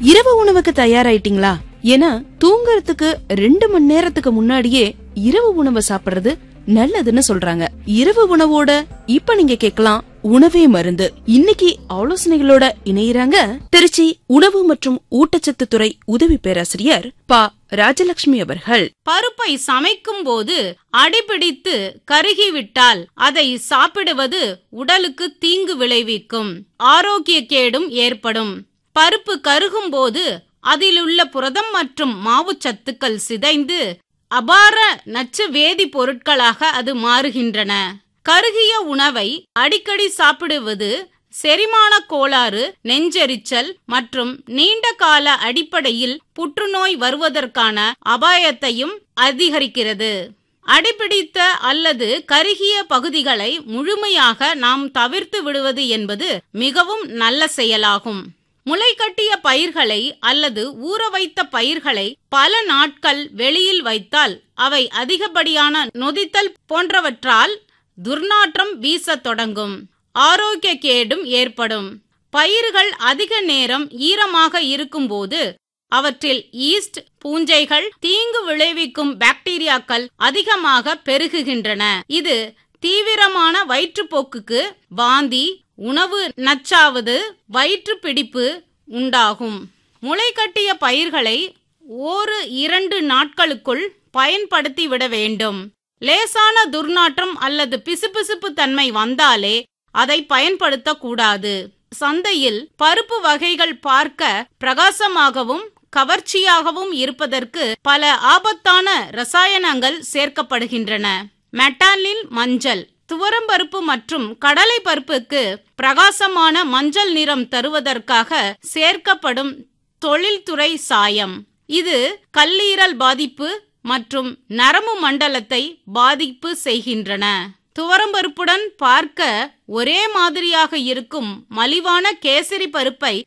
இரவு உணவுக்கு தயாராயிட்டீங்களா ஏன்னா தூங்கறதுக்கு ரெண்டு மணி நேரத்துக்கு முன்னாடியே இரவு உணவை சாப்பிடுறது நல்லதுன்னு சொல்றாங்க இரவு உணவோட இப்ப நீங்க கேட்கலாம் உணவே மருந்து இன்னைக்கு ஆலோசனைகளோட இணையறாங்க திருச்சி உணவு மற்றும் ஊட்டச்சத்து துறை உதவி பேராசிரியர் பா ராஜலட்சுமி அவர்கள் பருப்பை சமைக்கும் போது அடிபிடித்து கருகிவிட்டால் அதை சாப்பிடுவது உடலுக்கு தீங்கு விளைவிக்கும் ஆரோக்கிய கேடும் ஏற்படும் பருப்பு கருகும் போது அதிலுள்ள புரதம் மற்றும் மாவுச்சத்துக்கள் சிதைந்து அபார நச்சு வேதி பொருட்களாக அது மாறுகின்றன கருகிய உணவை அடிக்கடி சாப்பிடுவது செரிமான கோளாறு நெஞ்செரிச்சல் மற்றும் நீண்ட கால அடிப்படையில் புற்றுநோய் வருவதற்கான அபாயத்தையும் அதிகரிக்கிறது அடிபிடித்த அல்லது கருகிய பகுதிகளை முழுமையாக நாம் தவிர்த்து விடுவது என்பது மிகவும் நல்ல செயலாகும் முளைகட்டிய பயிர்களை அல்லது ஊற வைத்த பயிர்களை பல நாட்கள் வெளியில் வைத்தால் அவை அதிகப்படியான நொதித்தல் போன்றவற்றால் துர்நாற்றம் வீசத் தொடங்கும் ஆரோக்கிய கேடும் ஏற்படும் பயிர்கள் அதிக நேரம் ஈரமாக இருக்கும்போது அவற்றில் ஈஸ்ட் பூஞ்சைகள் தீங்கு விளைவிக்கும் பாக்டீரியாக்கள் அதிகமாக பெருகுகின்றன இது தீவிரமான வயிற்றுப்போக்குக்கு வாந்தி உணவு நச்சாவது வயிற்று பிடிப்பு உண்டாகும் முளைகட்டிய பயிர்களை ஒரு இரண்டு நாட்களுக்குள் பயன்படுத்தி விட வேண்டும் லேசான துர்நாற்றம் அல்லது பிசுபிசுப்பு தன்மை வந்தாலே அதை பயன்படுத்தக்கூடாது சந்தையில் பருப்பு வகைகள் பார்க்க பிரகாசமாகவும் கவர்ச்சியாகவும் இருப்பதற்கு பல ஆபத்தான ரசாயனங்கள் சேர்க்கப்படுகின்றன மெட்டாலில் மஞ்சள் துவரம்பருப்பு மற்றும் கடலை பருப்புக்கு பிரகாசமான மஞ்சள் நிறம் தருவதற்காக சேர்க்கப்படும் தொழில்துறை சாயம் இது கல்லீரல் பாதிப்பு மற்றும் நரம்பு மண்டலத்தை பாதிப்பு செய்கின்றன துவரம்பருப்புடன் பார்க்க ஒரே மாதிரியாக இருக்கும் மலிவான கேசரி பருப்பை